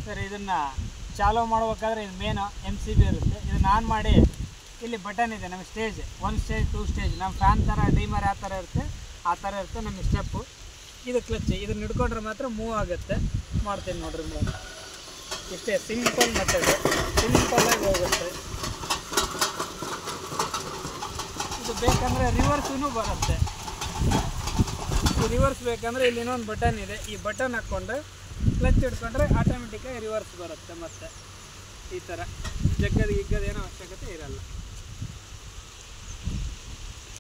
sir ಇದನ್ನು ಚಾಲೂ ಮಾಡ್ಬೇಕಾದ್ರೆ ಇದು ಮೇನು ಎಮ್ ಸಿ ಬಿ ಇರುತ್ತೆ ಇದನ್ನ ಆನ್ ಮಾಡಿ ಇಲ್ಲಿ ಬಟನ್ ಇದೆ ನಮ್ಮ stage one stage two stage ನಮ್ಮ ಫ್ಯಾನ್ ಥರ ಡೀಮರ್ ಯಾವ ಥರ ಇರುತ್ತೆ ಆ ಥರ ಇರುತ್ತೆ ನಮ್ಮ ಸ್ಟೆಪ್ಪು ಇದು ಕ್ಲಚ್ ಇದನ್ನ ಹಿಡ್ಕೊಂಡ್ರೆ ಮಾತ್ರ ಮೂವ್ ಆಗುತ್ತೆ ಮಾಡ್ತೀನಿ ನೋಡ್ರಿ ಮೂವ್ ಇಷ್ಟೇ ಸಿಂಪಲ್ ಮೆಥಡ್ ಸಿಂಪಲ್ಲಾಗಿ ಹೋಗುತ್ತೆ ಇದು ಬೇಕಂದರೆ ರಿವರ್ಸೂ ಬರುತ್ತೆ ಈ ರಿವರ್ಸ್ ಬೇಕಂದರೆ ಇಲ್ಲಿ ಇನ್ನೊಂದು ಬಟನ್ ಇದೆ ಈ ಬಟನ್ ಹಾಕ್ಕೊಂಡ್ರೆ ಕ್ಲಚ್ ಹಿಡ್ಕೊಂಡ್ರೆ ಆಟೋಮೆಟಿಕ್ಕಾಗಿ ರಿವರ್ಸ್ ಬರುತ್ತೆ ಮತ್ತೆ ಈ ಥರ ಜಗ್ಗದ ಗಿಗ್ಗದ ಏನೋ ಅವಶ್ಯಕತೆ ಇರಲ್ಲ